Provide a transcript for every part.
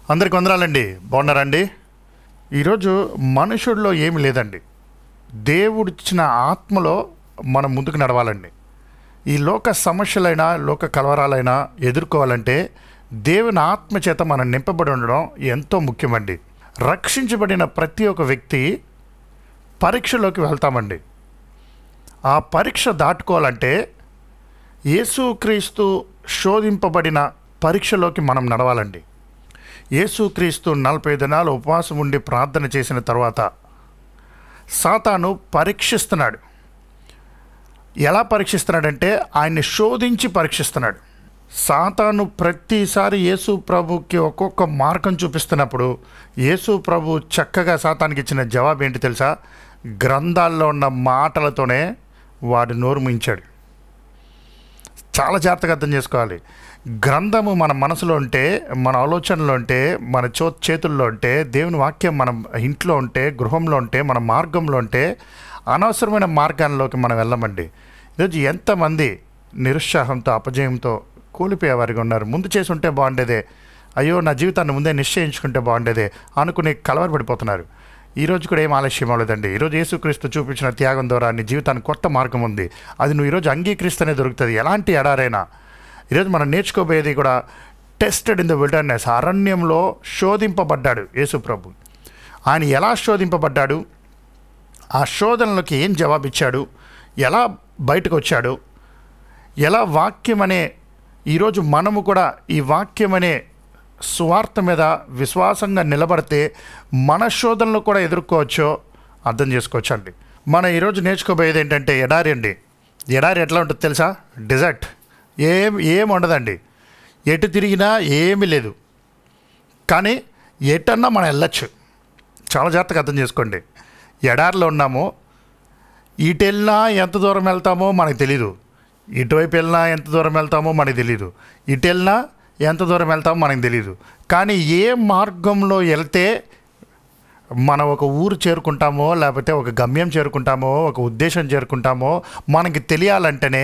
అందరికి వందనాలండి బాగున్నారండి ఈరోజు మనుషుల్లో ఏమి లేదండి దేవుడిచ్చిన ఆత్మలో మనం ముందుకు నడవాలండి ఈ లోక సమస్యలైనా లోక కలవరాలైనా ఎదుర్కోవాలంటే దేవుని ఆత్మ చేత మనం నింపబడి ఉండడం ఎంతో ముఖ్యమండి రక్షించబడిన ప్రతి ఒక్క వ్యక్తి పరీక్షలోకి వెళ్తామండి ఆ పరీక్ష దాటుకోవాలంటే యేసుక్రీస్తు శోధింపబడిన పరీక్షలోకి మనం నడవాలండి యేసుక్రీస్తు నలభై దినాలు ఉపవాసం ఉండి ప్రార్థన చేసిన తర్వాత సాతాను పరీక్షిస్తున్నాడు ఎలా పరీక్షిస్తున్నాడంటే ఆయన్ని శోధించి పరీక్షిస్తున్నాడు సాతాను ప్రతిసారి యేసు ప్రభుకి ఒక్కొక్క మార్గం చూపిస్తున్నప్పుడు యేసు ప్రభు చక్కగా సాతానికి ఇచ్చిన జవాబు ఏంటి తెలుసా గ్రంథాల్లో ఉన్న మాటలతోనే వాడు నోరు ముంచాడు చాలా జాగ్రత్తగా అర్థం చేసుకోవాలి గ్రంథము మన మనసులో ఉంటే మన ఆలోచనలో ఉంటే మన చో చేతుల్లో ఉంటే దేవుని వాక్యం మన ఇంట్లో ఉంటే గృహంలో ఉంటే మన మార్గంలో ఉంటే అనవసరమైన మార్గాల్లోకి మనం వెళ్ళమండి ఈరోజు ఎంతమంది నిరుత్సాహంతో అపజయంతో కూలిపోయేవారిగా ఉన్నారు ముందు చేసి ఉంటే బాగుండేదే అయ్యో నా జీవితాన్ని ముందే నిశ్చయించుకుంటే బాగుండేదే అనుకుని కలవరపడిపోతున్నారు ఈరోజు కూడా ఏం ఆలస్యం అవ్వలేదండి ఈరోజు యేసుక్రీస్తు చూపించిన త్యాగం ద్వారా నీ జీవితానికి కొత్త మార్గం ఉంది అది నువ్వు ఈరోజు అంగీకరిస్తేనే దొరుకుతుంది ఎలాంటి ఎడారైనా ఈరోజు మనం నేర్చుకోబోయేది కూడా టెస్టెడ్ ఇన్ ద విల్డర్నెస్ అరణ్యంలో శోధింపబడ్డాడు యేసు ప్రభు ఆయన ఎలా శోధింపబడ్డాడు ఆ శోధనలకి ఏం జవాబిచ్చాడు ఎలా బయటకు వచ్చాడు ఎలా వాక్యం అనే ఈరోజు మనము కూడా ఈ వాక్యం అనే సువార్త మీద విశ్వాసంగా నిలబడితే మన శోధనలు కూడా ఎదుర్కోవచ్చో అర్థం చేసుకోవచ్చు అండి మనం ఈరోజు నేర్చుకోబోయేది ఏంటంటే ఎడారి అండి ఎడారి ఎట్లా ఉంటుంది తెలుసా డిజర్ట్ ఏం ఏం ఉండదండి ఎటు తిరిగినా ఏమీ లేదు కానీ ఎటన్నా మనం వెళ్ళచ్చు చాలా జాగ్రత్తగా అర్థం చేసుకోండి ఎడారిలో ఉన్నాము ఇటు వెళ్ళినా ఎంత దూరం వెళ్తామో మనకు తెలీదు ఇటువైపు వెళ్ళినా ఎంత దూరం వెళ్తామో మనకు తెలీదు ఇటు వెళ్ళినా ఎంత దూరం వెళ్తామో మనకు తెలీదు కానీ ఏ మార్గంలో వెళ్తే మనం ఒక ఊరు చేరుకుంటామో లేకపోతే ఒక గమ్యం చేరుకుంటామో ఒక ఉద్దేశం చేరుకుంటామో మనకి తెలియాలంటేనే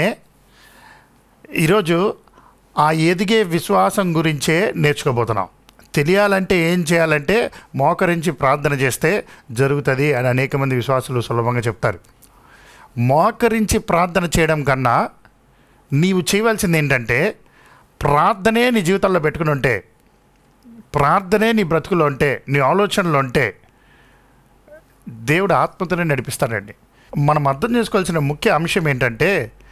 ఈరోజు ఆ ఎదిగే విశ్వాసం గురించే నేర్చుకోబోతున్నాం తెలియాలంటే ఏం చేయాలంటే మోకరించి ప్రార్థన చేస్తే జరుగుతుంది అని అనేక మంది విశ్వాసులు సులభంగా చెప్తారు మోకరించి ప్రార్థన చేయడం కన్నా నీవు చేయవలసింది ఏంటంటే ప్రార్థనే నీ జీవితంలో పెట్టుకుని ఉంటే ప్రార్థనే నీ బ్రతుకులో ఉంటే నీ ఆలోచనలో ఉంటే దేవుడు ఆత్మతోనే నడిపిస్తాడండి మనం అర్థం చేసుకోవాల్సిన ముఖ్య అంశం ఏంటంటే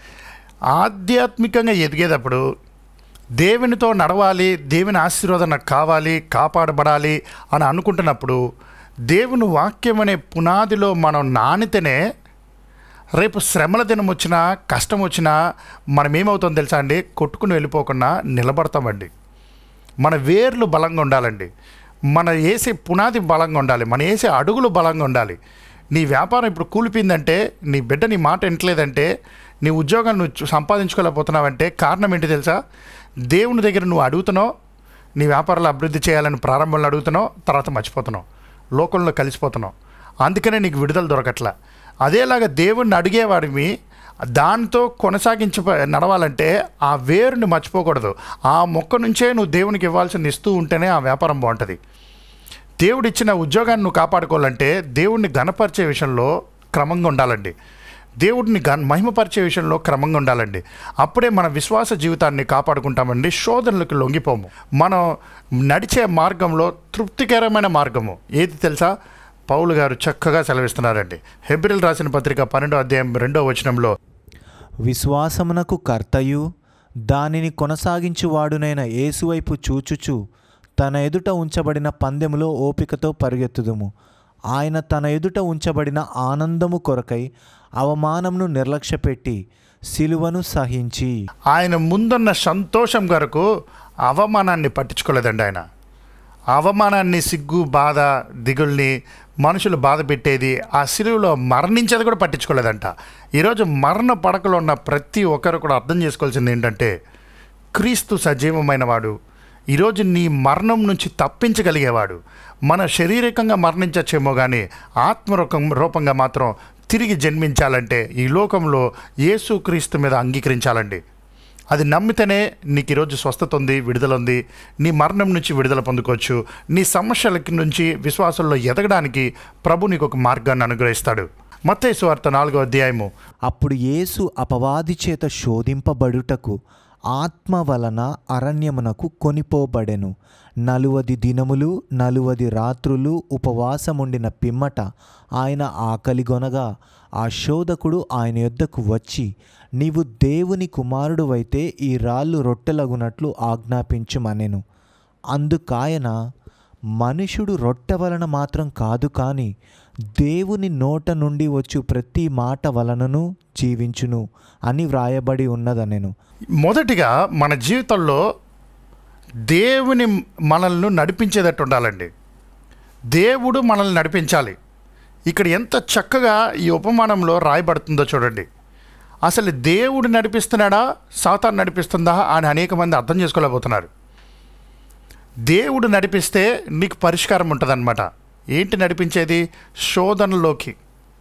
ఆధ్యాత్మికంగా ఎదిగేటప్పుడు దేవునితో నడవాలి దేవుని ఆశీర్వాదం నాకు కావాలి కాపాడబడాలి అని అనుకుంటున్నప్పుడు దేవుని వాక్యం అనే పునాదిలో మనం నానితేనే రేపు శ్రమల దినం వచ్చినా కష్టం వచ్చినా మనం ఏమవుతుందో తెలుసా అండి కొట్టుకుని వెళ్ళిపోకుండా నిలబడతామండి మన వేర్లు బలంగా ఉండాలండి మన వేసే పునాది బలంగా ఉండాలి మన వేసే అడుగులు బలంగా ఉండాలి నీ వ్యాపారం ఇప్పుడు కూలిపోయిందంటే నీ బిడ్డ నీ మాట వింటలేదంటే నీ ఉద్యోగం నువ్వు సంపాదించుకోలేకపోతున్నావంటే కారణం ఏంటి తెలుసా దేవుని దగ్గర నువ్వు అడుగుతున్నావు నీ వ్యాపారాలు అభివృద్ధి చేయాలని ప్రారంభంలో అడుగుతున్నావు తర్వాత మర్చిపోతున్నావు లోకంలో కలిసిపోతున్నావు అందుకనే నీకు విడుదల దొరకట్లా అదేలాగా దేవుణ్ణి అడిగేవాడివి దాంతో కొనసాగించి నడవాలంటే ఆ వేరుని మర్చిపోకూడదు ఆ మొక్క నుంచే నువ్వు దేవునికి ఇవ్వాల్సింది ఇస్తూ ఉంటేనే ఆ వ్యాపారం బాగుంటుంది దేవుడిచ్చిన ఉద్యోగాన్ని నువ్వు కాపాడుకోవాలంటే దేవుడిని ఘనపరిచే విషయంలో క్రమంగా ఉండాలండి దేవుడిని గన్ మహిమపరిచే విషయంలో క్రమంగా ఉండాలండి అప్పుడే మన విశ్వాస జీవితాన్ని కాపాడుకుంటామండి శోధనలకు లొంగిపోము మనం నడిచే మార్గంలో తృప్తికరమైన మార్గము ఏది తెలుసా పౌలు గారు చక్కగా సెలవిస్తున్నారండి హెబ్రిల్ రాసిన పత్రిక పన్నెండో అధ్యాయం రెండో వచనంలో విశ్వాసమునకు కర్తయు దానిని కొనసాగించువాడునైన యేసువైపు చూచుచు తన ఎదుట ఉంచబడిన పందెములో ఓపికతో పరిగెత్తుదుము ఆయన తన ఎదుట ఉంచబడిన ఆనందము కొరకై అవమానమును నిర్లక్ష్యపెట్టి సిలువను సహించి ఆయన ముందున్న సంతోషం కొరకు అవమానాన్ని పట్టించుకోలేదండి ఆయన అవమానాన్ని సిగ్గు బాధ దిగుల్ని మనుషులు బాధ పెట్టేది ఆ సిలువలో మరణించేది కూడా పట్టించుకోలేదంట ఈరోజు మరణ పడకలో ఉన్న ప్రతి ఒక్కరు కూడా అర్థం చేసుకోవాల్సింది ఏంటంటే క్రీస్తు సజీవమైన వాడు ఈరోజు నీ మరణం నుంచి తప్పించగలిగేవాడు మన శారీరకంగా మరణించచ్చేమో కానీ ఆత్మరూపం రూపంగా మాత్రం తిరిగి జన్మించాలంటే ఈ లోకంలో యేసుక్రీస్తు మీద అంగీకరించాలండి అది నమ్మితేనే నీకు ఈరోజు స్వస్థత ఉంది విడుదల ఉంది నీ మరణం నుంచి విడుదల పొందుకోవచ్చు నీ సమస్యల నుంచి విశ్వాసంలో ఎదగడానికి ప్రభు నీకు ఒక మార్గాన్ని అనుగ్రహిస్తాడు మత్తయి సువార్త నాలుగో అధ్యాయము అప్పుడు యేసు అపవాది చేత శోధింపబడుటకు ఆత్మ వలన అరణ్యమునకు కొనిపోబడెను నలువది దినములు నలువది రాత్రులు ఉపవాసముండిన పిమ్మట ఆయన ఆకలిగొనగా ఆ శోధకుడు ఆయన యొద్దకు వచ్చి నీవు దేవుని కుమారుడువైతే ఈ రాళ్ళు రొట్టెలగునట్లు ఆజ్ఞాపించుమనెను అందుకాయన మనుషుడు రొట్టె వలన మాత్రం కాదు కానీ దేవుని నోట నుండి వచ్చు ప్రతి మాట వలనను జీవించును అని వ్రాయబడి ఉన్నదనెను మొదటిగా మన జీవితంలో దేవుని మనల్ని నడిపించేటట్టు ఉండాలండి దేవుడు మనల్ని నడిపించాలి ఇక్కడ ఎంత చక్కగా ఈ ఉపమానంలో రాయబడుతుందో చూడండి అసలు దేవుడు నడిపిస్తున్నాడా సాతాన్ నడిపిస్తుందా అని అనేక మంది అర్థం చేసుకోలేకపోతున్నారు దేవుడు నడిపిస్తే నీకు పరిష్కారం ఉంటుందన్నమాట ఏంటి నడిపించేది శోధనలోకి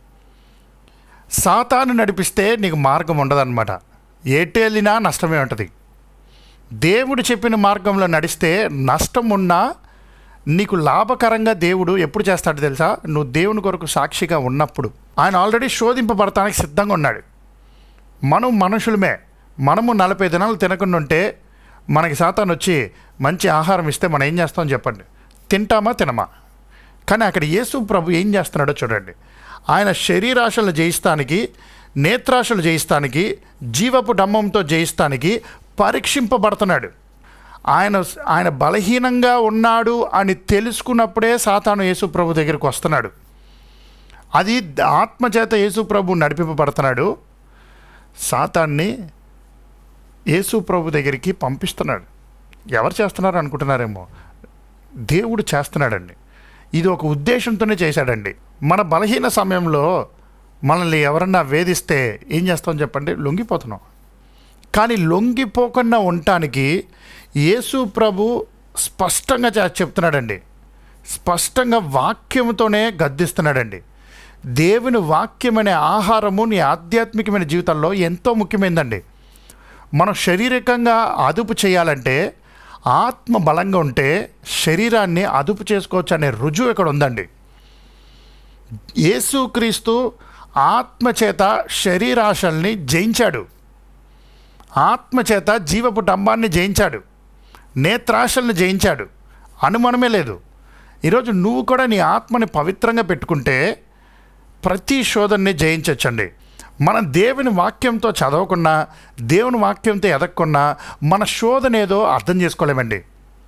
సాతాను నడిపిస్తే నీకు మార్గం ఉండదన్నమాట ఎటు వెళ్ళినా నష్టమే ఉంటుంది దేవుడు చెప్పిన మార్గంలో నడిస్తే నష్టం ఉన్నా నీకు లాభకరంగా దేవుడు ఎప్పుడు చేస్తాడు తెలుసా నువ్వు దేవుని కొరకు సాక్షిగా ఉన్నప్పుడు ఆయన ఆల్రెడీ శోధింపబడటానికి సిద్ధంగా ఉన్నాడు మనం మనుషులమే మనము నలభై దినాలు తినకుండా ఉంటే మనకి సాతాను వచ్చి మంచి ఆహారం ఇస్తే మనం ఏం చేస్తాం చెప్పండి తింటామా తినమా కానీ అక్కడ యేసు ప్రభు ఏం చేస్తున్నాడో చూడండి ఆయన శరీరాశలను జయిస్తానికి నేత్రాశలు జయిస్తానికి జీవపు డమ్మంతో జయిస్తానికి పరీక్షింపబడుతున్నాడు ఆయన ఆయన బలహీనంగా ఉన్నాడు అని తెలుసుకున్నప్పుడే సాతాను యేసు ప్రభు దగ్గరికి వస్తున్నాడు అది ఆత్మచేత యేసు ప్రభు నడిపింపబడుతున్నాడు సాతాన్ని యేసు ప్రభు దగ్గరికి పంపిస్తున్నాడు ఎవరు చేస్తున్నారు అనుకుంటున్నారేమో దేవుడు చేస్తున్నాడండి ఇది ఒక ఉద్దేశంతోనే చేశాడండి మన బలహీన సమయంలో మనల్ని ఎవరన్నా వేధిస్తే ఏం చేస్తాం చెప్పండి లొంగిపోతున్నాం కానీ లొంగిపోకుండా ఉండటానికి యేసు ప్రభు స్పష్టంగా చే- చెప్తున్నాడండి స్పష్టంగా వాక్యంతోనే గద్దిస్తున్నాడండి దేవుని వాక్యం అనే ఆహారము నీ ఆధ్యాత్మికమైన జీవితంలో ఎంతో ముఖ్యమైనదండి మనం శారీరకంగా అదుపు చేయాలంటే ఆత్మ బలంగా ఉంటే శరీరాన్ని అదుపు చేసుకోవచ్చు అనే రుజువు ఇక్కడ ఉందండి యేసుక్రీస్తు ఆత్మచేత శరీరాశల్ని జయించాడు ఆత్మచేత జీవపు డంబాన్ని జయించాడు నేత్రాశల్ని జయించాడు అనుమానమే లేదు ఈరోజు నువ్వు కూడా నీ ఆత్మని పవిత్రంగా పెట్టుకుంటే ప్రతి శోధనని జయించవచ్చండి మనం దేవుని వాక్యంతో చదవకుండా దేవుని వాక్యంతో ఎదగకుండా మన శోధన ఏదో అర్థం చేసుకోలేమండి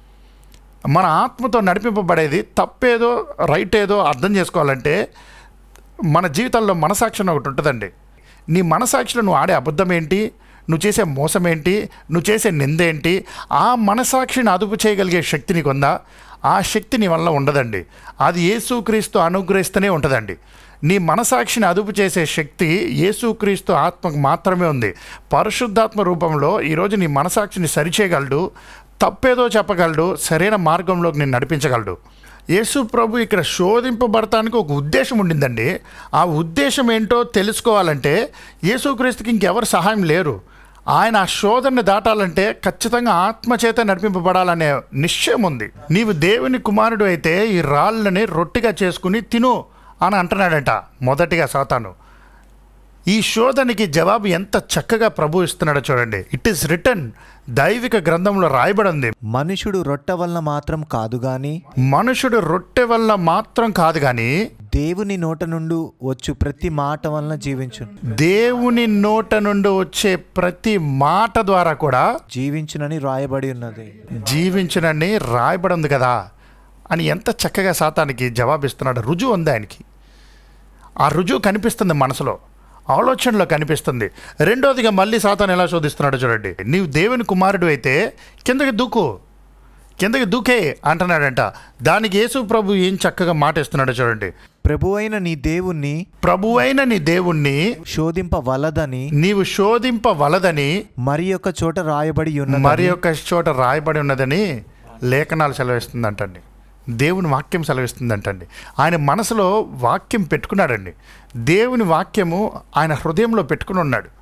మన ఆత్మతో నడిపింపబడేది తప్పేదో రైట్ ఏదో అర్థం చేసుకోవాలంటే మన జీవితంలో మనసాక్షి అని ఒకటి ఉంటుందండి నీ మనసాక్షిలో నువ్వు ఆడే అబద్ధం ఏంటి నువ్వు చేసే మోసం ఏంటి నువ్వు చేసే నింద ఏంటి ఆ మనసాక్షిని అదుపు చేయగలిగే శక్తి నీకు ఉందా ఆ శక్తి నీ వల్ల ఉండదండి అది యేసుక్రీస్తు అనుగ్రహిస్తూనే ఉంటుందండి నీ మనసాక్షిని అదుపు చేసే శక్తి యేసుక్రీస్తు ఆత్మకు మాత్రమే ఉంది పరిశుద్ధాత్మ రూపంలో ఈరోజు నీ మనసాక్షిని సరిచేయగలడు తప్పేదో చెప్పగలడు సరైన మార్గంలోకి నేను నడిపించగలడు యేసు ప్రభు ఇక్కడ శోధింపబడటానికి ఒక ఉద్దేశం ఉండిందండి ఆ ఉద్దేశం ఏంటో తెలుసుకోవాలంటే యేసుక్రీస్తుకి ఇంకెవరు సహాయం లేరు ఆయన ఆ శోధనని దాటాలంటే ఖచ్చితంగా ఆత్మచేత నడిపింపబడాలనే నిశ్చయం ఉంది నీవు దేవుని కుమారుడు అయితే ఈ రాళ్ళని రొట్టిగా చేసుకుని తిను అని అంటున్నాడంట మొదటిగా సాతాను ఈ శోధనకి జవాబు ఎంత చక్కగా ప్రభు ఇస్తున్నాడో చూడండి ఇట్ ఈస్ రిటర్న్ దైవిక గ్రంథంలో రాయబడి ఉంది మనుషుడు రొట్టె వలన మాత్రం కాదు గాని మనుషుడు రొట్టె వల్ల మాత్రం కాదు కానీ దేవుని నోట నుండి వచ్చు ప్రతి మాట వలన జీవించు దేవుని నోట నుండి వచ్చే ప్రతి మాట ద్వారా కూడా జీవించునని రాయబడి ఉన్నది జీవించనని రాయబడి ఉంది కదా అని ఎంత చక్కగా శాతానికి జవాబిస్తున్నాడు రుజువు ఉంది ఆయనకి ఆ రుజువు కనిపిస్తుంది మనసులో ఆలోచనలో కనిపిస్తుంది రెండోదిగా మళ్ళీ సాతాను ఎలా శోధిస్తున్నాడో చూడండి నీవు దేవుని కుమారుడు అయితే కిందకి దూకు కిందకి దూకే అంటున్నాడంట దానికి యేసు ప్రభు ఏం చక్కగా మాట ఇస్తున్నాడో చూడండి ప్రభువైన నీ దేవుణ్ణి ప్రభువైన నీ దేవుణ్ణి శోధింపవలదని నీవు శోధింపవలదని మరి యొక్క చోట రాయబడి ఉన్నది మరి ఒక చోట రాయబడి ఉన్నదని లేఖనాలు సెలవిస్తుందంటండి దేవుని వాక్యం సెలవిస్తుందంటండి ఆయన మనసులో వాక్యం పెట్టుకున్నాడండి దేవుని వాక్యము ఆయన హృదయంలో పెట్టుకుని ఉన్నాడు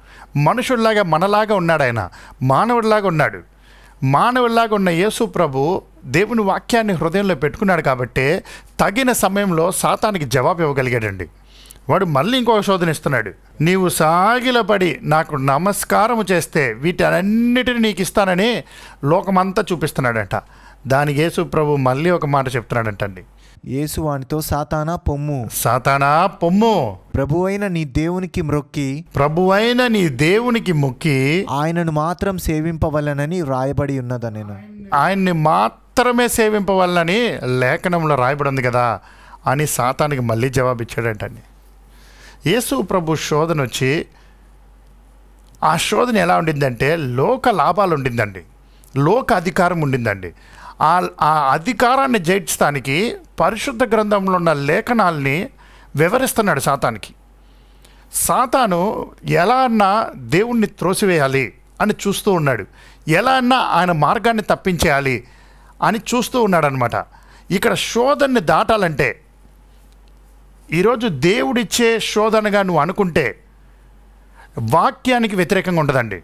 మనుషుల్లాగా మనలాగా ఉన్నాడు ఆయన మానవుడిలాగా ఉన్నాడు మానవుడిలాగా ఉన్న యేసు ప్రభు దేవుని వాక్యాన్ని హృదయంలో పెట్టుకున్నాడు కాబట్టి తగిన సమయంలో సాతానికి జవాబు ఇవ్వగలిగాడండి వాడు మళ్ళీ ఇంకొక శోధన ఇస్తున్నాడు నీవు సాగిలపడి నాకు నమస్కారం చేస్తే వీటన్నిటిని నీకు ఇస్తానని లోకమంతా చూపిస్తున్నాడంట దానికి యేసు ప్రభు మళ్ళీ ఒక మాట చెప్తున్నాడంటండి యేసు వానితో సాతానా పొమ్ము సాతానా పొమ్ము ప్రభువైన నీ దేవునికి మ్రొక్కి ప్రభువైన నీ దేవునికి మొక్కి ఆయనను మాత్రం సేవింపవలనని వ్రాయబడి ఉన్నదనెను ఆయన్ని మాత్రమే సేవింపవాలని లేఖనంలో రాయబడింది కదా అని సాతానికి మళ్ళీ జవాబిచ్చాడంటండి యేసు ప్రభు శోధన వచ్చి ఆ శోధన ఎలా ఉండిందంటే లోక లాభాలు ఉండిందండి లోక అధికారం ఉండిందండి ఆ ఆ అధికారాన్ని జయించడానికి పరిశుద్ధ గ్రంథంలో ఉన్న లేఖనాల్ని వివరిస్తున్నాడు సాతానికి సాతాను ఎలా అన్నా దేవుణ్ణి త్రోసివేయాలి అని చూస్తూ ఉన్నాడు ఎలా అన్నా ఆయన మార్గాన్ని తప్పించేయాలి అని చూస్తూ ఉన్నాడనమాట ఇక్కడ శోధనని దాటాలంటే ఈరోజు దేవుడిచ్చే శోధనగా నువ్వు అనుకుంటే వాక్యానికి వ్యతిరేకంగా ఉండదండి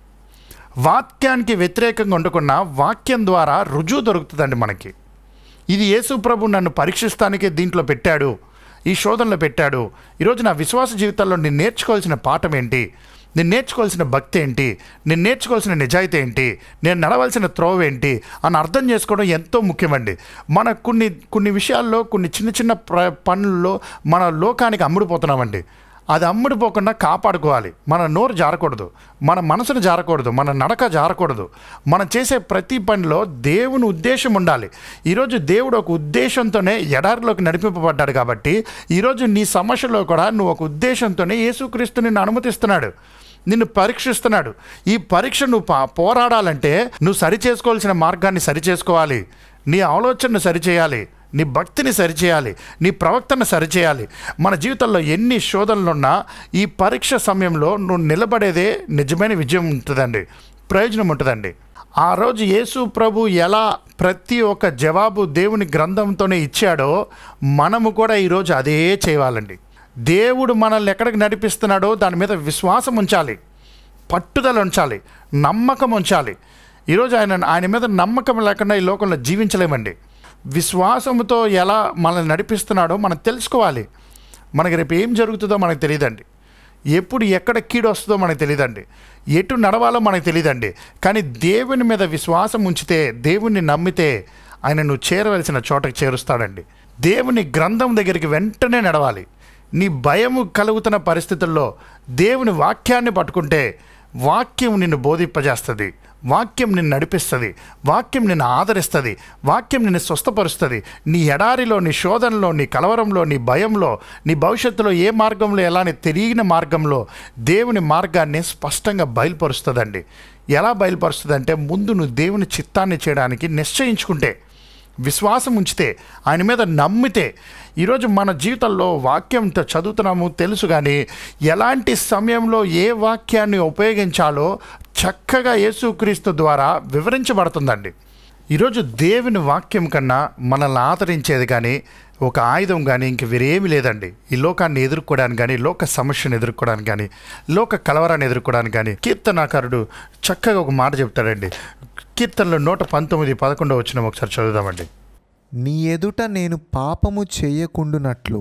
వాక్యానికి వ్యతిరేకంగా ఉండకుండా వాక్యం ద్వారా రుజువు దొరుకుతుందండి మనకి ఇది యేసు ప్రభు నన్ను పరీక్షిస్తానికే దీంట్లో పెట్టాడు ఈ శోధనలో పెట్టాడు ఈరోజు నా విశ్వాస జీవితంలో నేను నేర్చుకోవాల్సిన పాఠం ఏంటి నేను నేర్చుకోవాల్సిన భక్తి ఏంటి నేను నేర్చుకోవాల్సిన నిజాయితీ ఏంటి నేను నడవలసిన త్రోవ ఏంటి అని అర్థం చేసుకోవడం ఎంతో ముఖ్యమండి మన కొన్ని కొన్ని విషయాల్లో కొన్ని చిన్న చిన్న ప్ర పనుల్లో మన లోకానికి అమ్ముడుపోతున్నామండి అది అమ్ముడుపోకుండా కాపాడుకోవాలి మన నోరు జారకూడదు మన మనసును జారకూడదు మన నడక జారకూడదు మనం చేసే ప్రతి పనిలో దేవుని ఉద్దేశం ఉండాలి ఈరోజు దేవుడు ఒక ఉద్దేశంతోనే ఎడారిలోకి నడిపింపబడ్డాడు కాబట్టి ఈరోజు నీ సమస్యలో కూడా నువ్వు ఒక ఉద్దేశంతోనే యేసుక్రీస్తు నిన్ను అనుమతిస్తున్నాడు నిన్ను పరీక్షిస్తున్నాడు ఈ పరీక్ష నువ్వు పా- పోరాడాలంటే నువ్వు సరి చేసుకోవాల్సిన మార్గాన్ని సరి చేసుకోవాలి నీ ఆలోచనను సరిచేయాలి నీ భక్తిని సరిచేయాలి నీ ప్రవక్తను సరిచేయాలి మన జీవితంలో ఎన్ని శోధనలున్నా ఈ పరీక్ష సమయంలో నువ్వు నిలబడేదే నిజమైన విజయం ఉంటుందండి ప్రయోజనం ఉంటుందండి ఆ రోజు యేసు ప్రభు ఎలా ప్రతి ఒక్క జవాబు దేవుని గ్రంథంతోనే ఇచ్చాడో మనము కూడా ఈరోజు అదే చేయాలండి దేవుడు మనల్ని ఎక్కడికి నడిపిస్తున్నాడో దాని మీద విశ్వాసం ఉంచాలి పట్టుదల ఉంచాలి నమ్మకం ఉంచాలి ఈరోజు ఆయన ఆయన మీద నమ్మకం లేకుండా ఈ లోకంలో జీవించలేమండి విశ్వాసంతో ఎలా మనల్ని నడిపిస్తున్నాడో మనం తెలుసుకోవాలి మనకి రేపు ఏం జరుగుతుందో మనకు తెలియదండి ఎప్పుడు ఎక్కడ కీడు వస్తుందో మనకు తెలియదండి ఎటు నడవాలో మనకు తెలియదండి కానీ దేవుని మీద విశ్వాసం ఉంచితే దేవుణ్ణి నమ్మితే ఆయన నువ్వు చేరవలసిన చోటకి చేరుస్తాడండి దేవుని గ్రంథం దగ్గరికి వెంటనే నడవాలి నీ భయము కలుగుతున్న పరిస్థితుల్లో దేవుని వాక్యాన్ని పట్టుకుంటే వాక్యం నిన్ను బోధింపజేస్తుంది వాక్యం నిన్ను నడిపిస్తుంది వాక్యం నిన్ను ఆదరిస్తుంది వాక్యం నిన్ను స్వస్థపరుస్తుంది నీ ఎడారిలో నీ శోధనలో నీ కలవరంలో నీ భయంలో నీ భవిష్యత్తులో ఏ మార్గంలో ఎలా అని తెలియని మార్గంలో దేవుని మార్గాన్ని స్పష్టంగా బయలుపరుస్తుందండి ఎలా బయలుపరుస్తుంది ముందు నువ్వు దేవుని చిత్తాన్ని చేయడానికి నిశ్చయించుకుంటే విశ్వాసం ఉంచితే ఆయన మీద నమ్మితే ఈరోజు మన జీవితంలో వాక్యంతో చదువుతున్నాము తెలుసు కానీ ఎలాంటి సమయంలో ఏ వాక్యాన్ని ఉపయోగించాలో చక్కగా యేసుక్రీస్తు ద్వారా వివరించబడుతుందండి ఈరోజు దేవుని వాక్యం కన్నా మనల్ని ఆదరించేది కానీ ఒక ఆయుధం కానీ ఇంక వేరేమి లేదండి ఈ లోకాన్ని ఎదుర్కోవడానికి కానీ లోక సమస్యను ఎదుర్కోవడానికి కానీ లోక కలవరాన్ని ఎదుర్కోవడానికి కానీ కీర్తనాకారుడు చక్కగా ఒక మాట చెప్తాడండి కీర్తనలో నూట పంతొమ్మిది పదకొండవ వచ్చిన ఒకసారి చదువుదామండి నీ ఎదుట నేను పాపము చేయకుండునట్లు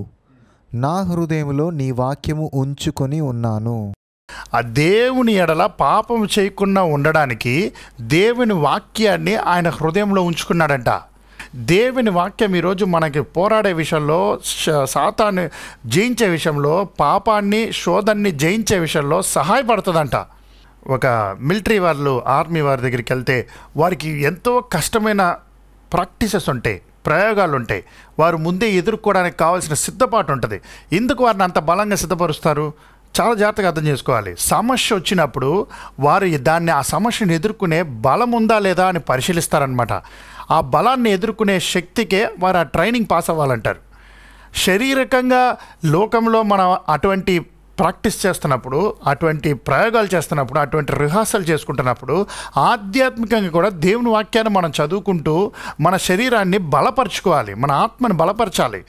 నా హృదయములో నీ వాక్యము ఉంచుకొని ఉన్నాను ఆ దేవుని ఎడల పాపం చేయకుండా ఉండడానికి దేవుని వాక్యాన్ని ఆయన హృదయంలో ఉంచుకున్నాడంట దేవుని వాక్యం ఈరోజు మనకి పోరాడే విషయంలో శ- సాతాన్ని జయించే విషయంలో పాపాన్ని శోధన్ని జయించే విషయంలో సహాయపడుతుందంట ఒక మిలిటరీ వాళ్ళు ఆర్మీ వారి దగ్గరికి వెళ్తే వారికి ఎంతో కష్టమైన ప్రాక్టీసెస్ ఉంటాయి ప్రయోగాలు ఉంటాయి వారు ముందే ఎదుర్కోవడానికి కావాల్సిన సిద్ధపాటు ఉంటుంది ఎందుకు వారిని అంత బలంగా సిద్ధపరుస్తారు చాలా జాగ్రత్తగా అర్థం చేసుకోవాలి సమస్య వచ్చినప్పుడు వారు దాన్ని ఆ సమస్యను ఎదుర్కొనే బలం ఉందా లేదా అని పరిశీలిస్తారనమాట ఆ బలాన్ని ఎదుర్కొనే శక్తికే వారు ఆ ట్రైనింగ్ పాస్ అవ్వాలంటారు శారీరకంగా లోకంలో మనం అటువంటి ప్రాక్టీస్ చేస్తున్నప్పుడు అటువంటి ప్రయోగాలు చేస్తున్నప్పుడు అటువంటి రిహార్సల్ చేసుకుంటున్నప్పుడు ఆధ్యాత్మికంగా కూడా దేవుని వాక్యాన్ని మనం చదువుకుంటూ మన శరీరాన్ని బలపరచుకోవాలి మన ఆత్మను బలపరచాలి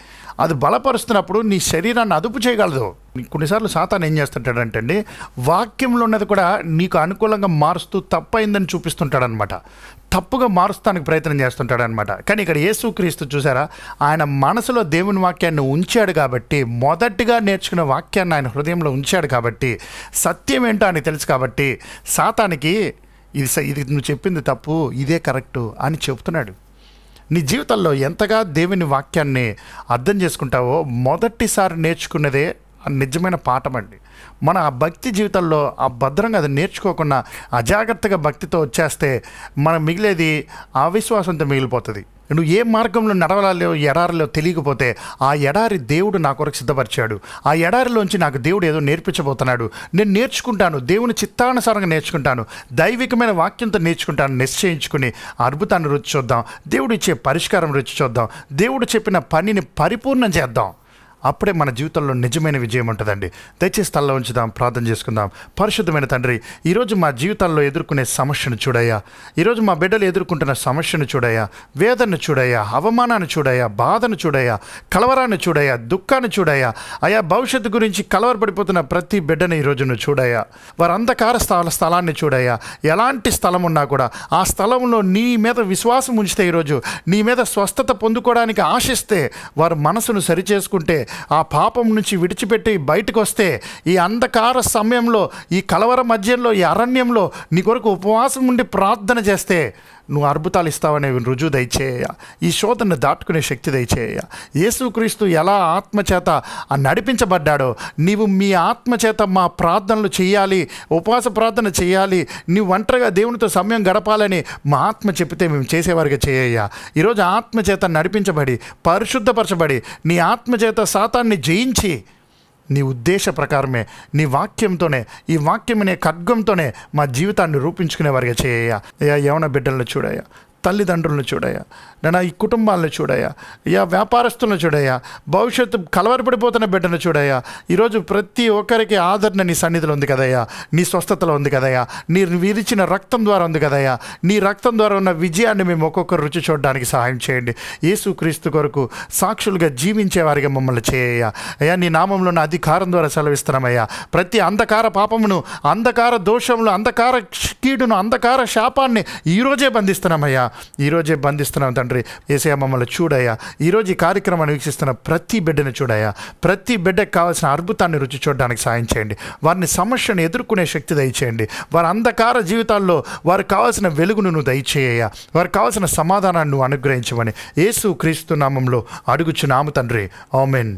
అది బలపరుస్తున్నప్పుడు నీ శరీరాన్ని అదుపు చేయగలదు కొన్నిసార్లు సాతాన్ ఏం చేస్తుంటాడంటే అండి వాక్యంలో ఉన్నది కూడా నీకు అనుకూలంగా మారుస్తూ తప్పైందని చూపిస్తుంటాడనమాట తప్పుగా మారుస్తానికి ప్రయత్నం చేస్తుంటాడనమాట కానీ ఇక్కడ యేసుక్రీస్తు చూసారా ఆయన మనసులో దేవుని వాక్యాన్ని ఉంచాడు కాబట్టి మొదటిగా నేర్చుకున్న వాక్యాన్ని ఆయన హృదయంలో ఉంచాడు కాబట్టి సత్యం ఏంటో అని తెలుసు కాబట్టి సాతానికి ఇది స- ఇది నువ్వు చెప్పింది తప్పు ఇదే కరెక్టు అని చెప్తున్నాడు నీ జీవితంలో ఎంతగా దేవుని వాక్యాన్ని అర్థం చేసుకుంటావో మొదటిసారి నేర్చుకున్నదే ఆ నిజమైన పాఠం అండి మన ఆ భక్తి జీవితంలో ఆ భద్రంగా అది నేర్చుకోకుండా అజాగ్రత్తగా భక్తితో వచ్చేస్తే మనం మిగిలేది అవిశ్వాసంతో మిగిలిపోతుంది నువ్వు ఏ మార్గంలో నడవాలో ఎడారిలో తెలియకపోతే ఆ ఎడారి దేవుడు నా కొరకు సిద్ధపరిచాడు ఆ ఎడారిలోంచి నాకు దేవుడు ఏదో నేర్పించబోతున్నాడు నేను నేర్చుకుంటాను దేవుని చిత్తానుసారంగా నేర్చుకుంటాను దైవికమైన వాక్యంతో నేర్చుకుంటాను నిశ్చయించుకుని ఆ అద్భుతాన్ని రుచి చూద్దాం దేవుడు ఇచ్చే పరిష్కారం రుచి చూద్దాం దేవుడు చెప్పిన పనిని పరిపూర్ణం చేద్దాం అప్పుడే మన జీవితంలో నిజమైన విజయం ఉంటుందండి దయచేసి తల్ల ఉంచుదాం ప్రార్థన చేసుకుందాం పరిశుద్ధమైన తండ్రి ఈరోజు మా జీవితాల్లో ఎదుర్కొనే సమస్యను చూడయ్యా ఈరోజు మా బిడ్డలు ఎదుర్కొంటున్న సమస్యను చూడయ్యా వేదనను చూడయ్యా అవమానాన్ని చూడయ్యా బాధను చూడయ్యా కలవరాన్ని చూడయ్యా దుఃఖాన్ని చూడయ్యా అయా భవిష్యత్తు గురించి కలవరపడిపోతున్న ప్రతి బిడ్డని ఈరోజు నువ్వు చూడయ్యా వారు అంధకార స్థల స్థలాన్ని చూడయ్యా ఎలాంటి స్థలం ఉన్నా కూడా ఆ స్థలంలో నీ మీద విశ్వాసం ఉంచితే ఈరోజు నీ మీద స్వస్థత పొందుకోవడానికి ఆశిస్తే వారు మనసును సరిచేసుకుంటే ఆ పాపం నుంచి విడిచిపెట్టి బయటకు వస్తే ఈ అంధకార సమయంలో ఈ కలవర మధ్యంలో ఈ అరణ్యంలో నీ కొరకు ఉపవాసం ఉండి ప్రార్థన చేస్తే నువ్వు అద్భుతాలు ఇస్తావనే రుజువు దయచేయ ఈ శోధనను దాటుకునే శక్తి దయచేయ యేసుక్రీస్తు ఎలా ఆత్మచేత ఆ నడిపించబడ్డాడో నీవు మీ ఆత్మచేత మా ప్రార్థనలు చేయాలి ఉపవాస ప్రార్థన చేయాలి నీవు ఒంటరిగా దేవునితో సమయం గడపాలని మా ఆత్మ చెప్తే మేము చేసేవారిగా చేయ ఈరోజు ఆత్మచేత నడిపించబడి పరిశుద్ధపరచబడి నీ ఆత్మచేత శాతాన్ని జయించి నీ ఉద్దేశ ప్రకారమే నీ వాక్యంతోనే ఈ వాక్యం అనే ఖడ్గంతోనే మా జీవితాన్ని రూపించుకునే వారిగా చేయ అయ్యా యవన బిడ్డలను చూడయ్యా తల్లిదండ్రులను చూడయ్యా నేను ఈ కుటుంబాలను చూడయ్యా యా వ్యాపారస్తులను చూడయ్యా భవిష్యత్తు కలవరపడిపోతున్న బిడ్డను చూడయ్యా ఈరోజు ప్రతి ఒక్కరికి ఆదరణ నీ సన్నిధిలో ఉంది కదయ్యా నీ స్వస్థతలో ఉంది కదయ్యా నీ విరిచిన రక్తం ద్వారా ఉంది కదయ్యా నీ రక్తం ద్వారా ఉన్న విజయాన్ని మేము ఒక్కొక్కరు రుచి చూడడానికి సహాయం చేయండి యేసుక్రీస్తు కొరకు సాక్షులుగా జీవించే వారిగా మమ్మల్ని చేయ అయ్యా నీ నామంలో ఉన్న అధికారం ద్వారా సెలవిస్తున్నామయ్యా ప్రతి అంధకార పాపమును అంధకార దోషములు అంధకార కీడును అంధకార శాపాన్ని ఈరోజే బంధిస్తున్నామయ్యా ఈరోజే బంధిస్తున్నాం తండ్రి ఏసయ్య మమ్మల్ని చూడయ్యా ఈరోజు ఈ కార్యక్రమాన్ని వీక్షిస్తున్న ప్రతి బిడ్డను చూడయ్యా ప్రతి బిడ్డకు కావాల్సిన అద్భుతాన్ని రుచి చూడడానికి సాయం చేయండి వారిని సమస్యను ఎదుర్కొనే శక్తి దయచేయండి వారి అంధకార జీవితాల్లో వారికి కావాల్సిన వెలుగును నువ్వు దయచేయ వారికి కావాల్సిన సమాధానాన్ని నువ్వు అనుగ్రహించమని యేసు క్రీస్తు నామంలో అడుగుచున్నాము తండ్రి ఆమెన్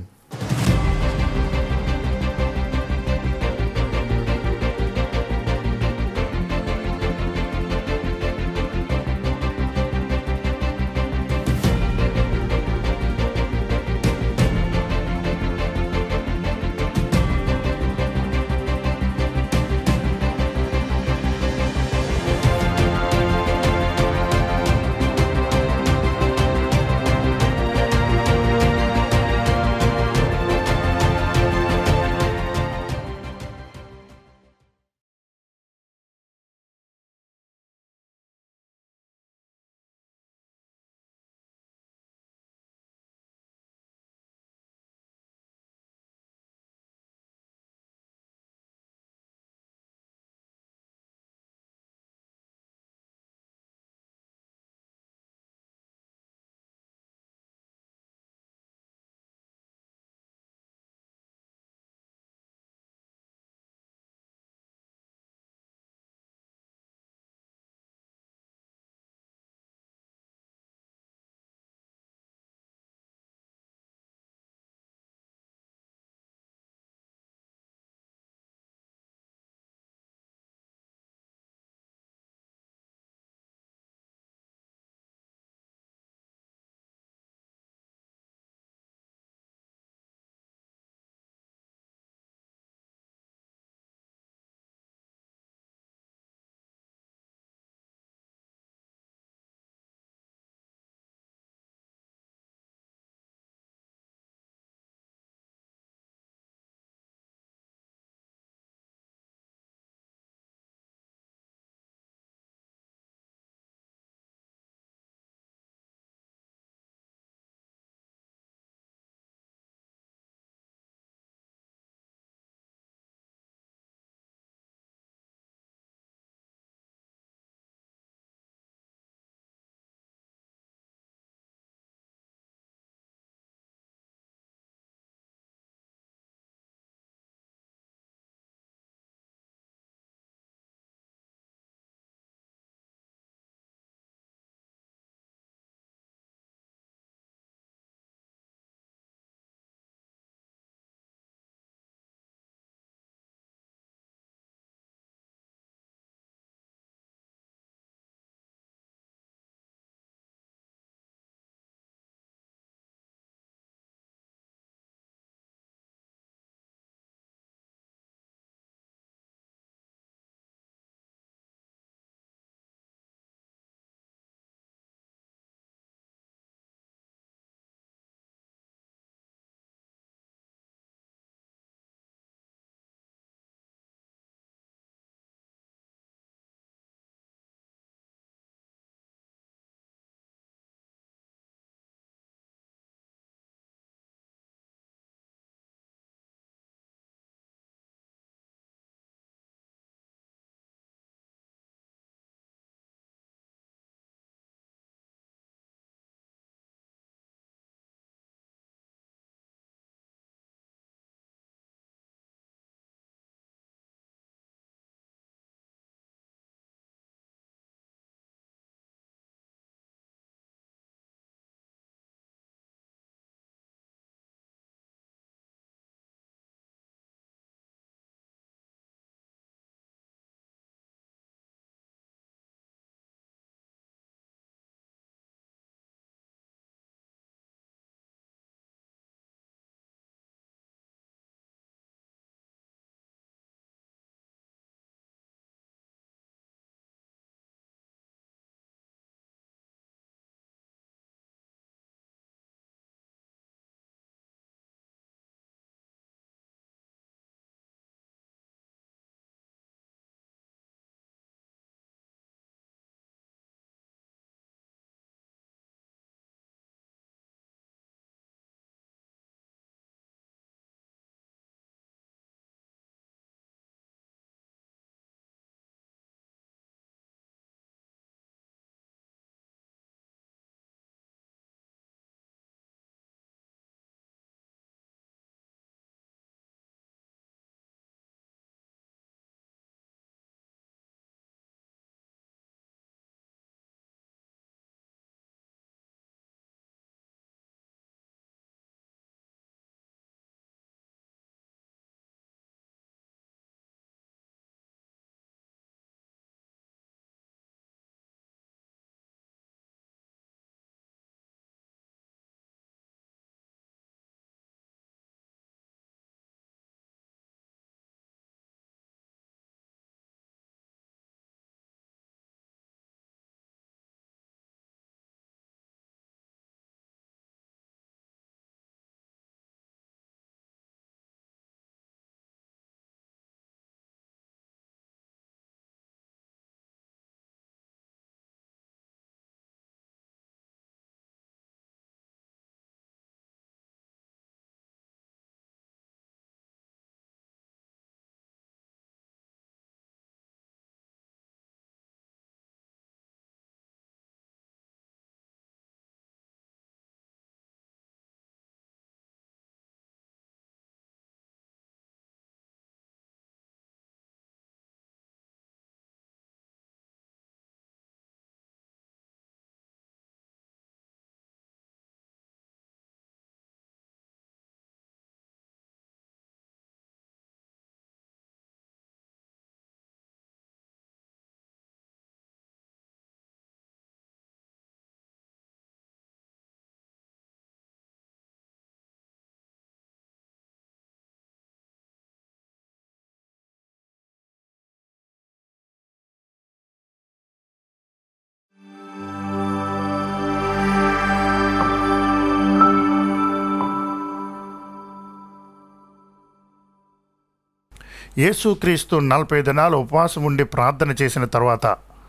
యేసుక్రీస్తు నలభై దినాలు ఉపవాసం ఉండి ప్రార్థన చేసిన తర్వాత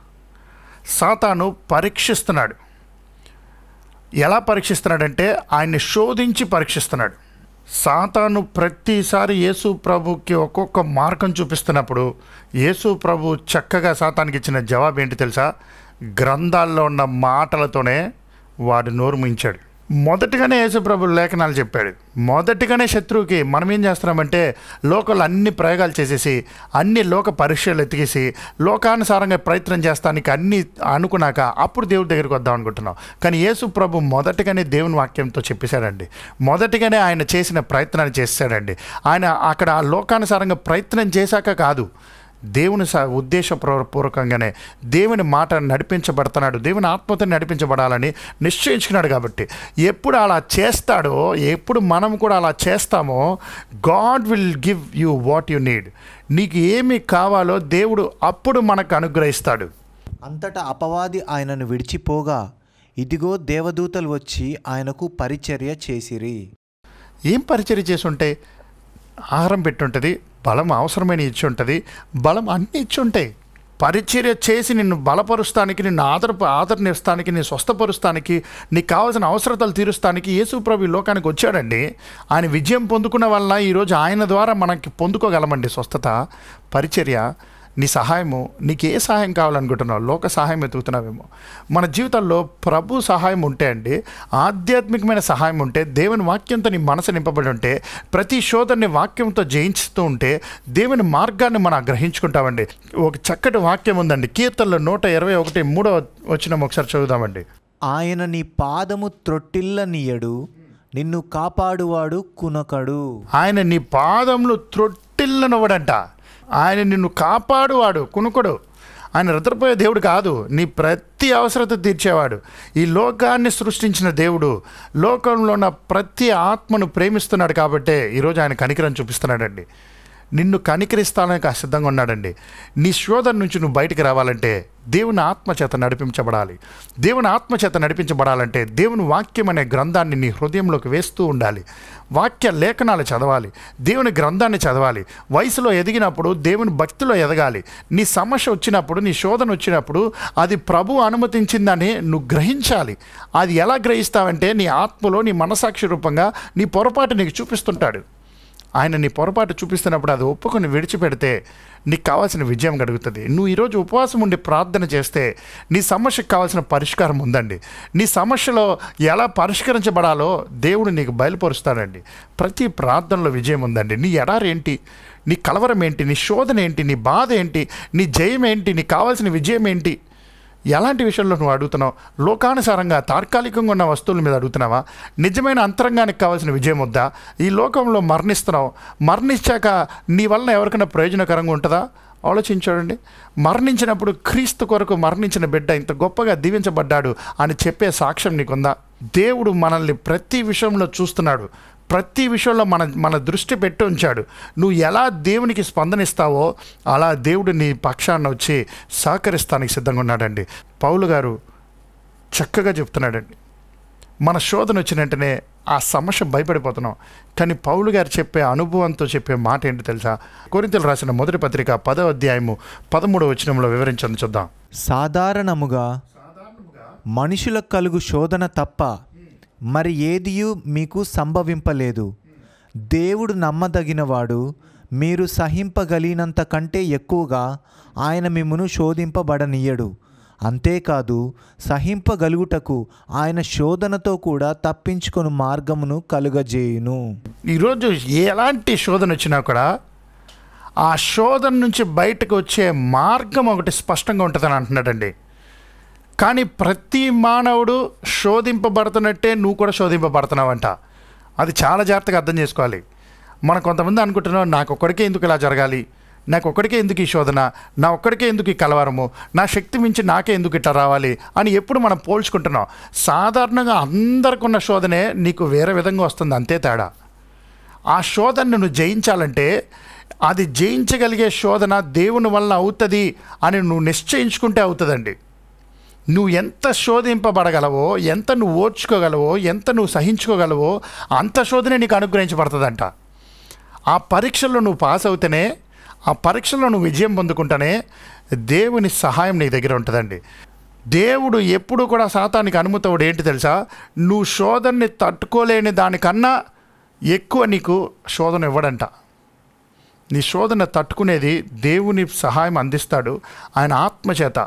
సాతాను పరీక్షిస్తున్నాడు ఎలా పరీక్షిస్తున్నాడంటే ఆయన్ని శోధించి పరీక్షిస్తున్నాడు సాతాను ప్రతిసారి యేసు ప్రభుకి ఒక్కొక్క మార్గం చూపిస్తున్నప్పుడు యేసు ప్రభు చక్కగా సాతానికి ఇచ్చిన జవాబు ఏంటి తెలుసా గ్రంథాల్లో ఉన్న మాటలతోనే వాడు నోరు ముంచాడు మొదటిగానే యేసు ప్రభు లేఖనాలు చెప్పాడు మొదటిగానే శత్రువుకి మనం ఏం చేస్తున్నామంటే లోకల్ అన్ని ప్రయోగాలు చేసేసి అన్ని లోక పరీక్షలు ఎతికేసి లోకానుసారంగా ప్రయత్నం చేస్తానికి అన్ని అనుకున్నాక అప్పుడు దేవుడి దగ్గరికి వద్దాం అనుకుంటున్నాం కానీ యేసు ప్రభు మొదటిగానే దేవుని వాక్యంతో చెప్పేశాడండి మొదటిగానే ఆయన చేసిన ప్రయత్నాన్ని చేశాడండి ఆయన అక్కడ ఆ లోకానుసారంగా ప్రయత్నం చేశాక కాదు దేవుని స ఉద్దేశపూర్వకంగానే దేవుని మాట నడిపించబడుతున్నాడు దేవుని ఆత్మతో నడిపించబడాలని నిశ్చయించుకున్నాడు కాబట్టి ఎప్పుడు అలా చేస్తాడో ఎప్పుడు మనం కూడా అలా చేస్తామో God will give you what you need నీకు ఏమి కావాలో దేవుడు అప్పుడు మనకు అనుగ్రహిస్తాడు అంతటా అపవాది ఆయనను విడిచిపోగా ఇదిగో దేవదూతలు వచ్చి ఆయనకు పరిచర్య చేసిరి ఏం పరిచర్య చేసి ఉంటే ఆహారం పెట్టుంటుంది బలం అవసరమైన ఇచ్చి ఉంటుంది బలం అన్నీ ఇచ్చి ఉంటాయి పరిచర్య చేసి నిన్ను బలపరుస్తానికి నిన్ను ఆదర ఆదరణిస్తానికి నీ స్వస్థపరుస్తానికి నీకు కావాల్సిన అవసరతలు తీరుస్తానికి యేసు ప్రభు ఈ లోకానికి వచ్చాడండి ఆయన విజయం పొందుకున్న వల్ల ఈరోజు ఆయన ద్వారా మనకి పొందుకోగలమండి స్వస్థత పరిచర్య నీ సహాయము నీకు ఏ సహాయం కావాలనుకుంటున్నావు లోక సహాయం ఎతుకుతున్నావేమో మన జీవితంలో ప్రభు సహాయం ఉంటే అండి ఆధ్యాత్మికమైన సహాయం ఉంటే దేవుని వాక్యంతో నీ మనసు నింపబడి ఉంటే ప్రతి శోధనని వాక్యంతో జయించుతూ ఉంటే దేవుని మార్గాన్ని మనం గ్రహించుకుంటామండి ఒక చక్కటి వాక్యం ఉందండి కీర్తనలో నూట ఇరవై ఒకటి మూడో వచ్చిన ఒకసారి చదువుదామండి ఆయన నీ పాదము త్రొట్టిల్లనీయడు నిన్ను కాపాడువాడు కునకడు ఆయన నీ పాదములు త్రొట్టిల్లనవడంట ఆయన నిన్ను కాపాడువాడు కునుకుడు ఆయన నిద్రపోయే దేవుడు కాదు నీ ప్రతి అవసరత తీర్చేవాడు ఈ లోకాన్ని సృష్టించిన దేవుడు లోకంలో ఉన్న ప్రతి ఆత్మను ప్రేమిస్తున్నాడు కాబట్టే ఈరోజు ఆయన కనికరం చూపిస్తున్నాడండి నిన్ను కనికరిస్తానికి సిద్ధంగా ఉన్నాడండి నీ శోధన నుంచి నువ్వు బయటికి రావాలంటే దేవుని ఆత్మ చేత నడిపించబడాలి దేవుని ఆత్మ చేత నడిపించబడాలంటే దేవుని వాక్యం అనే గ్రంథాన్ని నీ హృదయంలోకి వేస్తూ ఉండాలి వాక్య లేఖనాలు చదవాలి దేవుని గ్రంథాన్ని చదవాలి వయసులో ఎదిగినప్పుడు దేవుని భక్తిలో ఎదగాలి నీ సమస్య వచ్చినప్పుడు నీ శోధన వచ్చినప్పుడు అది ప్రభు అనుమతించిందని నువ్వు గ్రహించాలి అది ఎలా గ్రహిస్తావంటే నీ ఆత్మలో నీ మనసాక్షి రూపంగా నీ పొరపాటు నీకు చూపిస్తుంటాడు ఆయన నీ పొరపాటు చూపిస్తున్నప్పుడు అది ఒప్పుకొని విడిచిపెడితే నీకు కావాల్సిన విజయం కలుగుతుంది నువ్వు ఈరోజు ఉపవాసం ఉండి ప్రార్థన చేస్తే నీ సమస్యకు కావాల్సిన పరిష్కారం ఉందండి నీ సమస్యలో ఎలా పరిష్కరించబడాలో దేవుడు నీకు బయలుపరుస్తాడండి ప్రతి ప్రార్థనలో విజయం ఉందండి నీ ఎడారి ఏంటి నీ కలవరం ఏంటి నీ శోధన ఏంటి నీ బాధ ఏంటి నీ జయం ఏంటి నీకు కావాల్సిన విజయం ఏంటి ఎలాంటి విషయంలో నువ్వు అడుగుతున్నావు లోకానుసారంగా తాత్కాలికంగా ఉన్న వస్తువుల మీద అడుగుతున్నావా నిజమైన అంతరంగానికి కావాల్సిన విజయం వద్దా ఈ లోకంలో మరణిస్తున్నావు మరణించాక నీ వలన ఎవరికైనా ప్రయోజనకరంగా ఉంటుందా ఆలోచించాడండి మరణించినప్పుడు క్రీస్తు కొరకు మరణించిన బిడ్డ ఇంత గొప్పగా దీవించబడ్డాడు అని చెప్పే సాక్ష్యం నీకుందా దేవుడు మనల్ని ప్రతి విషయంలో చూస్తున్నాడు ప్రతి విషయంలో మన మన దృష్టి పెట్టి ఉంచాడు నువ్వు ఎలా దేవునికి స్పందనిస్తావో అలా దేవుడు నీ పక్షాన్ని వచ్చి సహకరిస్తానికి సిద్ధంగా ఉన్నాడండి పౌలు గారు చక్కగా చెప్తున్నాడండి మన శోధన వచ్చిన వెంటనే ఆ సమస్య భయపడిపోతున్నాం కానీ పౌలు గారు చెప్పే అనుభవంతో చెప్పే మాట ఏంటి తెలుసా కొరింతలు రాసిన మొదటి పత్రిక పదో అధ్యాయము పదమూడవ వచనంలో వివరించండి చూద్దాం సాధారణముగా మనుషులకు కలుగు శోధన తప్ప మరి ఏదియు మీకు సంభవింపలేదు దేవుడు నమ్మదగినవాడు మీరు సహింపగలిగినంత కంటే ఎక్కువగా ఆయన మిమ్మును శోధింపబడనీయడు అంతేకాదు సహింపగలుగుటకు ఆయన శోధనతో కూడా తప్పించుకొని మార్గమును కలుగజేయును ఈరోజు ఎలాంటి శోధన వచ్చినా కూడా ఆ శోధన నుంచి బయటకు వచ్చే మార్గం ఒకటి స్పష్టంగా ఉంటుందని అంటున్నాడండి కానీ ప్రతి మానవుడు శోధింపబడుతున్నట్టే నువ్వు కూడా శోధింపబడుతున్నావంట అది చాలా జాగ్రత్తగా అర్థం చేసుకోవాలి మనం కొంతమంది అనుకుంటున్నాం నాకు ఒక్కడికే ఎందుకు ఇలా జరగాలి నాకు ఒక్కడికే ఎందుకు ఈ శోధన నా ఒక్కడికే ఎందుకు ఈ కలవరము నా శక్తి మించి నాకే ఎందుకు ఇట్లా రావాలి అని ఎప్పుడు మనం పోల్చుకుంటున్నాం సాధారణంగా అందరికి ఉన్న శోధనే నీకు వేరే విధంగా వస్తుంది అంతే తేడా ఆ శోధనను నువ్వు జయించాలంటే అది జయించగలిగే శోధన దేవుని వల్ల అవుతుంది అని నువ్వు నిశ్చయించుకుంటే అవుతుందండి నువ్వు ఎంత శోధింపబడగలవో ఎంత నువ్వు ఓర్చుకోగలవో ఎంత నువ్వు సహించుకోగలవో అంత శోధనే నీకు అనుగ్రహించబడుతుందంట ఆ పరీక్షల్లో నువ్వు పాస్ అవుతేనే ఆ పరీక్షలో నువ్వు విజయం పొందుకుంటానే దేవుని సహాయం నీ దగ్గర ఉంటుందండి దేవుడు ఎప్పుడు కూడా సాతానికి అనుమతవుడు ఏంటి తెలుసా నువ్వు శోధనని తట్టుకోలేని దానికన్నా ఎక్కువ నీకు శోధన ఇవ్వడంట నీ శోధన తట్టుకునేది దేవుని సహాయం అందిస్తాడు ఆయన ఆత్మచేత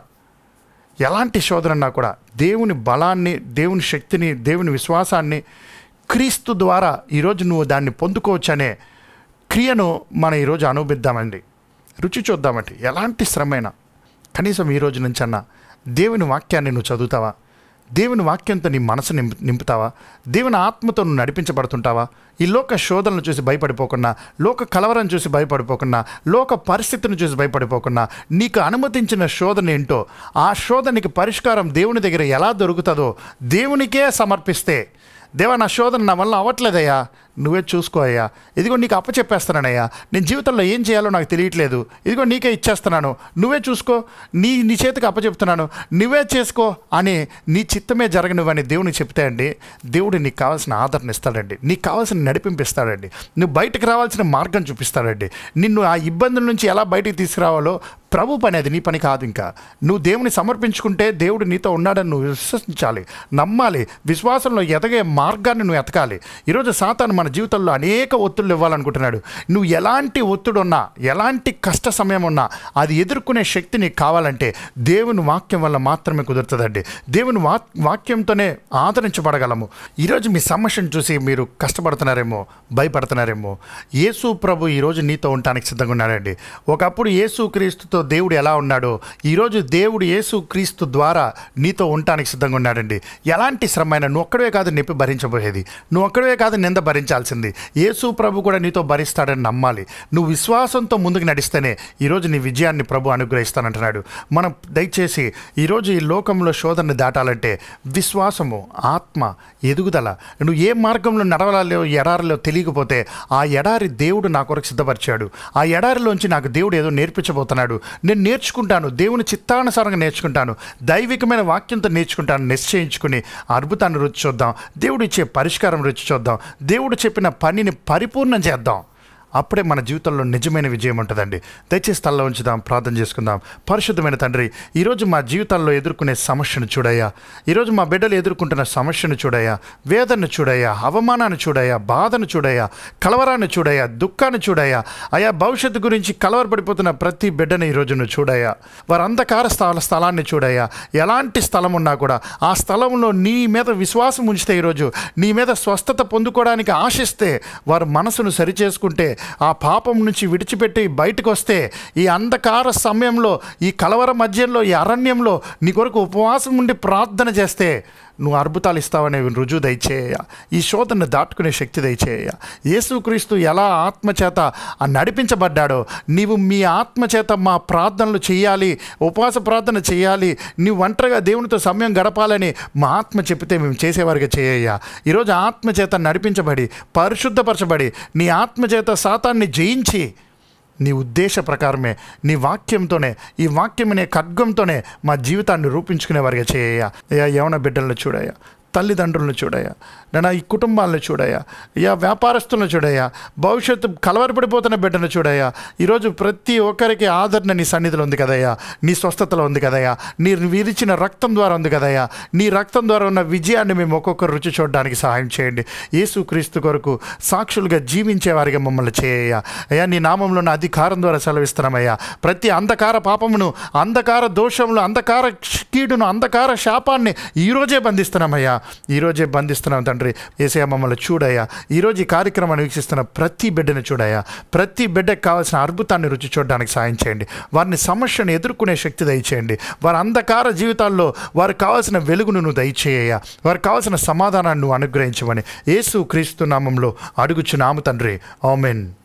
ఎలాంటి శోధనన్నా కూడా దేవుని బలాన్ని దేవుని శక్తిని దేవుని విశ్వాసాన్ని క్రీస్తు ద్వారా ఈరోజు నువ్వు దాన్ని పొందుకోవచ్చనే క్రియను మనం ఈరోజు అనుభవిద్దామండి రుచి చూద్దామండి ఎలాంటి శ్రమైనా కనీసం ఈ రోజు నుంచన్నా దేవుని వాక్యాన్ని నువ్వు చదువుతావా దేవుని వాక్యంతో నీ మనసు నింపు నింపుతావా దేవుని ఆత్మతో నువ్వు నడిపించబడుతుంటావా ఈ లోక శోధనలు చూసి భయపడిపోకుండా లోక కలవరం చూసి భయపడిపోకుండా లోక పరిస్థితిని చూసి భయపడిపోకుండా నీకు అనుమతించిన శోధన ఏంటో ఆ శోధనకి పరిష్కారం దేవుని దగ్గర ఎలా దొరుకుతుందో దేవునికే సమర్పిస్తే దేవా నా శోధన నా వల్ల అవ్వట్లేదయ్యా నువ్వే చూసుకో అయ్యా ఇదిగో నీకు అప్పచెప్పేస్తున్నానయ్యా నేను జీవితంలో ఏం చేయాలో నాకు తెలియట్లేదు ఇదిగో నీకే ఇచ్చేస్తున్నాను నువ్వే చూసుకో నీ నీ చేతికి అప్పచెప్తున్నాను నువ్వే చేసుకో అని నీ చిత్తమే జరగనివని దేవునికి చెప్తే అండి దేవుడు నీకు కావాల్సిన ఆదరణ ఇస్తాడండి నీకు కావాల్సిన నడిపింపిస్తాడండి నువ్వు బయటకు రావాల్సిన మార్గం చూపిస్తాడండి నిన్ను ఆ ఇబ్బందుల నుంచి ఎలా బయటికి తీసుకురావాలో ప్రభు పని అది నీ పని కాదు ఇంకా నువ్వు దేవుని సమర్పించుకుంటే దేవుడు నీతో ఉన్నాడని నువ్వు విశ్వసించాలి నమ్మాలి విశ్వాసంలో ఎదగే మార్గాన్ని నువ్వు ఎతకాలి ఈరోజు సాతాను మన జీవితంలో అనేక ఒత్తిళ్ళు ఇవ్వాలనుకుంటున్నాడు నువ్వు ఎలాంటి ఒత్తిడి ఉన్నా ఎలాంటి కష్ట సమయం ఉన్నా అది ఎదుర్కొనే శక్తి నీకు కావాలంటే దేవుని వాక్యం వల్ల మాత్రమే కుదురుతుందండి దేవుని వా వాక్యంతోనే ఆదరించబడగలము ఈరోజు మీ సమస్యను చూసి మీరు కష్టపడుతున్నారేమో భయపడుతున్నారేమో యేసు ప్రభు ఈరోజు నీతో ఉండటానికి సిద్ధంగా ఉన్నాడండి ఒకప్పుడు యేసు క్రీస్తుతో దేవుడు ఎలా ఉన్నాడో ఈరోజు దేవుడు యేసు క్రీస్తు ద్వారా నీతో ఉండటానికి సిద్ధంగా ఉన్నాడండి ఎలాంటి శ్రమైన నువ్వు ఒక్కడే కాదు నొప్పి భరించబోయేది నువ్వు ఒక్కడే కాదు నింద భరించాల్సింది యేసు ప్రభు కూడా నీతో భరిస్తాడని నమ్మాలి నువ్వు విశ్వాసంతో ముందుకు నడిస్తేనే ఈరోజు నీ విజయాన్ని ప్రభు అనుగ్రహిస్తానంటున్నాడు మనం దయచేసి ఈరోజు ఈ లోకంలో శోధనని దాటాలంటే విశ్వాసము ఆత్మ ఎదుగుదల నువ్వు ఏ మార్గంలో నడవాలో ఎడారిలో తెలియకపోతే ఆ ఎడారి దేవుడు నా కొరకు సిద్ధపరిచాడు ఆ ఎడారిలోంచి నాకు దేవుడు ఏదో నేర్పించబోతున్నాడు నేను నేర్చుకుంటాను దేవుని చిత్తానుసారంగా నేర్చుకుంటాను దైవికమైన వాక్యంతో నేర్చుకుంటాను నిశ్చయించుకుని ఆ అద్భుతాన్ని రుచి చూద్దాం దేవుడు ఇచ్చే పరిష్కారం రుచి చూద్దాం దేవుడు చెప్పిన పనిని పరిపూర్ణం చేద్దాం అప్పుడే మన జీవితంలో నిజమైన విజయం ఉంటుందండి దయచేసి తల్ల ఉంచుదాం ప్రార్థన చేసుకుందాం పరిశుద్ధమైన తండ్రి ఈరోజు మా జీవితాల్లో ఎదుర్కొనే సమస్యను చూడయ్యా ఈరోజు మా బిడ్డలు ఎదుర్కొంటున్న సమస్యను చూడయ్యా వేదనను చూడయ్యా అవమానాన్ని చూడయ్యా బాధను చూడయ్యా కలవరాన్ని చూడయ్యా దుఃఖాన్ని చూడయ్యా అయా భవిష్యత్తు గురించి కలవరపడిపోతున్న ప్రతి బిడ్డని ఈరోజు నువ్వు చూడయ్యా వారి అంధకార స్థల స్థలాన్ని చూడయ్యా ఎలాంటి స్థలం ఉన్నా కూడా ఆ స్థలంలో నీ మీద విశ్వాసం ఉంచితే ఈరోజు నీ మీద స్వస్థత పొందుకోవడానికి ఆశిస్తే వారు మనసును సరిచేసుకుంటే ఆ పాపం నుంచి విడిచిపెట్టి బయటకు వస్తే ఈ అంధకార సమయంలో ఈ కలవర మధ్యంలో ఈ అరణ్యంలో నీ కొరకు ఉపవాసం ఉండి ప్రార్థన చేస్తే నువ్వు అద్భుతాలు ఇస్తావనే రుజువు దయచేయ ఈ శోధన దాటుకునే శక్తి దయచేయ యేసుక్రీస్తు ఎలా ఆత్మచేత ఆ నడిపించబడ్డాడో నీవు మీ ఆత్మచేత మా ప్రార్థనలు చేయాలి ఉపవాస ప్రార్థన చేయాలి నీవు ఒంటరిగా దేవునితో సమయం గడపాలని మా ఆత్మ చెప్తే మేము చేసేవారిగా చేయ ఈరోజు ఆత్మచేత నడిపించబడి పరిశుద్ధపరచబడి నీ ఆత్మచేత శాతాన్ని జయించి నీ ఉద్దేశ ప్రకారమే నీ వాక్యంతోనే ఈ వాక్యం అనే ఖడ్గంతోనే మా జీవితాన్ని రూపించుకునే వారిగా చేయ యవన బిడ్డలను చూడయ్యా తల్లిదండ్రులను చూడయ్యా నేను ఈ కుటుంబాలను చూడయ్యా యా వ్యాపారస్తులను చూడయ్యా భవిష్యత్తు కలవరపడిపోతున్న బిడ్డను చూడయ్యా ఈరోజు ప్రతి ఒక్కరికి ఆదరణ నీ సన్నిధిలో ఉంది కదయ్యా నీ స్వస్థతలో ఉంది కదయ్యా నీ విరిచిన రక్తం ద్వారా ఉంది కదయ్యా నీ రక్తం ద్వారా ఉన్న విజయాన్ని మేము ఒక్కొక్కరు రుచి చూడడానికి సహాయం చేయండి యేసుక్రీస్తు కొరకు సాక్షులుగా జీవించే వారిగా మమ్మల్ని చేయ అయ్యా నీ నామంలో ఉన్న అధికారం ద్వారా సెలవిస్తున్నామయ్యా ప్రతి అంధకార పాపమును అంధకార దోషములు అంధకార కీడును అంధకార శాపాన్ని ఈరోజే బంధిస్తున్నామయ్యా ఈరోజే బంధిస్తున్నాం తండ్రి ఏసయ్య మమ్మల్ని చూడయ్యా ఈరోజు ఈ కార్యక్రమాన్ని వీక్షిస్తున్న ప్రతి బిడ్డను చూడయ్యా ప్రతి బిడ్డకు కావాల్సిన అద్భుతాన్ని రుచి చూడడానికి సాయం చేయండి వారిని సమస్యను ఎదుర్కొనే శక్తి దయచేయండి వారి అంధకార జీవితాల్లో వారికి కావాల్సిన వెలుగును నువ్వు దయచేయ వారికి కావాల్సిన సమాధానాన్ని నువ్వు అనుగ్రహించమని యేసు క్రీస్తు నామంలో అడుగుచున్నాము తండ్రి ఆమెన్